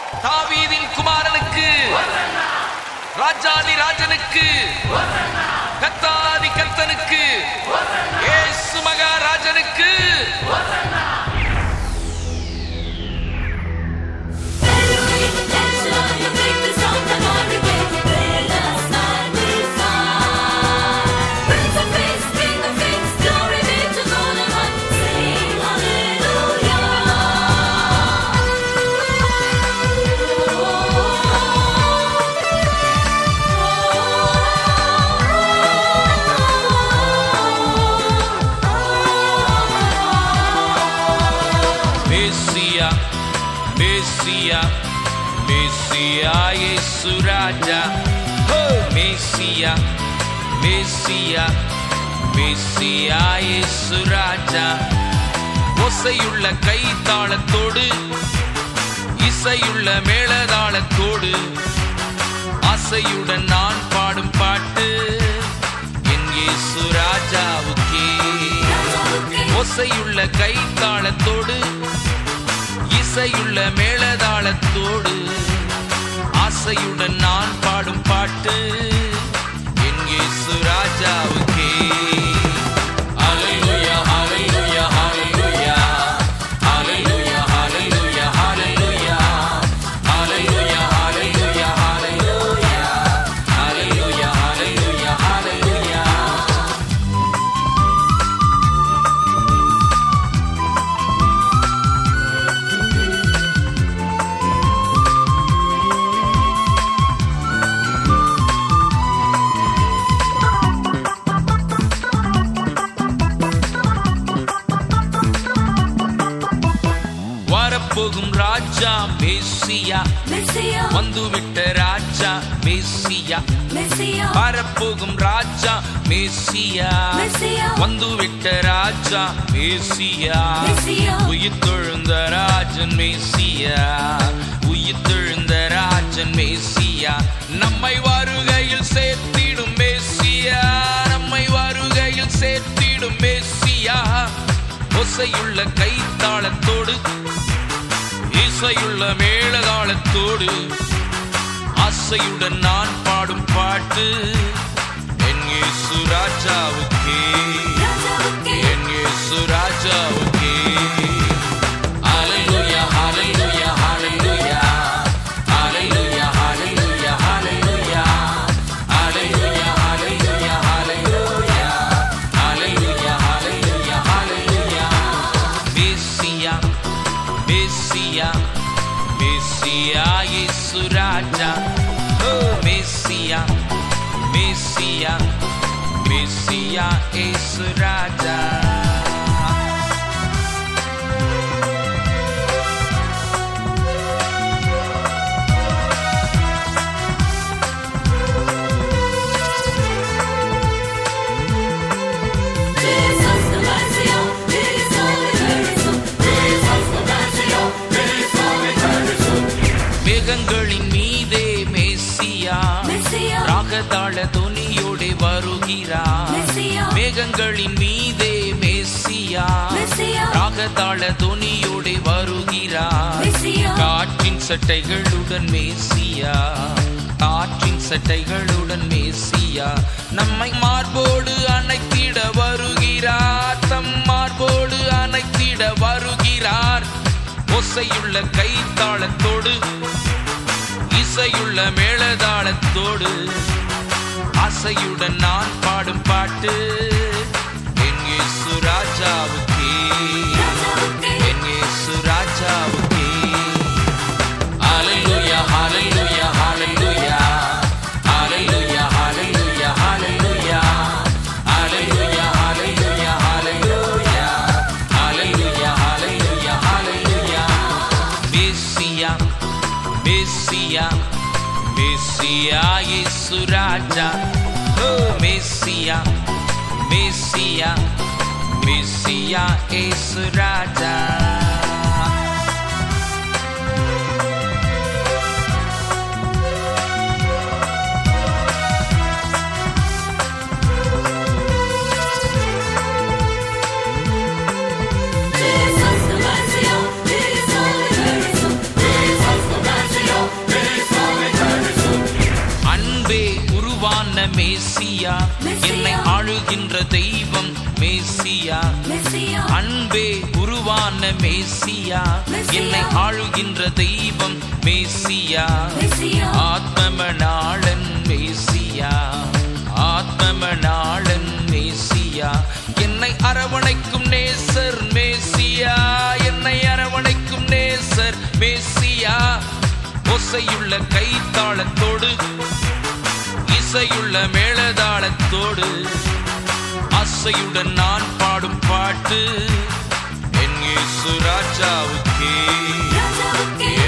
தாவீதின் குமாரனுக்கு ராஜாதி ராஜனுக்கு கத்தாதி கர்த்தனுக்கு இயேசு மகாராஜனுக்கு மேசியா மேசியா மேசியா இயேசு ராஜா ஹோ மேசியா மேசியா மேசியா இயேசு ராஜா ஒசையுள்ள கை தாளத்தோடு இசையுள்ள மேளதாளத்தோடு ஆசையுடன் நான் பாடும் பாட்டு என் இயேசு ராஜாவுக்கே ஒசையுள்ள கை தாளத்தோடு இசையுள்ள மேளதாளத்தோடு ஆசையுடன் நான் பாடும் பாட்டு என் இயேசு ராஜாவுக்கே ஹalleluya ஹalleluya ஹalleluya ஹalleluya ஹalleluya ஹalleluya ஹalleluya ஹalleluya ஹalleluya ஹalleluya ஹalleluya ஹalleluya வரப்போகும் ராஜா மேசியா வந்துவிட்ட ராஜா மேசியா வரப்போகும் ராஜா மேசியா வந்துவிட்ட ராஜா மேசியா உயிர்த்தெழுந்த ராஜன் மேசியா உயிர்த்தெழுந்த ராஜன் மேசியா நம்மை வருகையில் சேர்த்திடும் மேசியா நம்மை வருகையில் சேர்த்திடும் மேசியா ஒசையுள்ள கைத்தாளத்தோடு இசையுள்ள மேளதாளத்தோடு ஆசையுடன் நான் பாடும் பாட்டு என் இயேசு ராஜாவுக்கே என் இயேசு ராஜாவுக்கே ஹalleluya ஹalleluya ஹalleluya ஹalleluya ஹalleluya ஹalleluya ஹalleluya ஹalleluya ஹalleluya ஹalleluya ஹalleluya ஹalleluya மேசியா மேசியா மேசியா இயேசு ராஜா ஓ மேசியா மேசியா மேசியா இயேசு ராஜா மேகங்களின் மீதே மேசியா ராகதாள துணியோடு வருகிறார் மேகங்களின் மீதே மேசியா ராகதாள துணியோடு வருகிறார் காற்றின் சட்டைகளுடன் மேசியா காற்றின் சட்டைகளுடன் மேசியா நம்மை மார்போடு அணைத்திட வருகிறார் தம் மார்போடு அணைத்திட வருகிறார் ஒசையுள்ள கைத்தாளத்தோடு இசையுள்ள மேளதாளத்தோடு ஆசையுடன் நான் பாடும் பாட்டு என் இயேசு ராஜாவுக்கே என் இயேசு ராஜாவுக்கே ஹalleluya ஹalleluya ஹalleluya ஹalleluya ஹalleluya ஹalleluya ஹalleluya ஹalleluya ஹalleluya ஹalleluya ஹalleluya ஹalleluya மேசியா மேசியா மேசியா இயேசு ராஜா ஓ மேசியா மேசியா மேசியா இயேசு ராஜா Jesus, the Messiah, Jesus, the Messiah, Jesus, the Messiah. மேசியா என்னை ஆளுகின்ற தெய்வம் மேசியா அன்பே உருவான மேசியா என்னை ஆளுகின்ற தெய்வம் மேசியா ஆத்மமணாளன் மேசியா ஆத்மமணாளன் மேசியா என்னை அரவணைக்கும் நேசர் மேசியா என்னை அரவணைக்கும் நேசர் மேசியா ஒசையுள்ள கைத்தாளத்தோடு இசையுள்ள மேளதாளத்தோடு அசையுடன் நான் பாடும் பாட்டு என் இயேசு ராஜாவுக்கே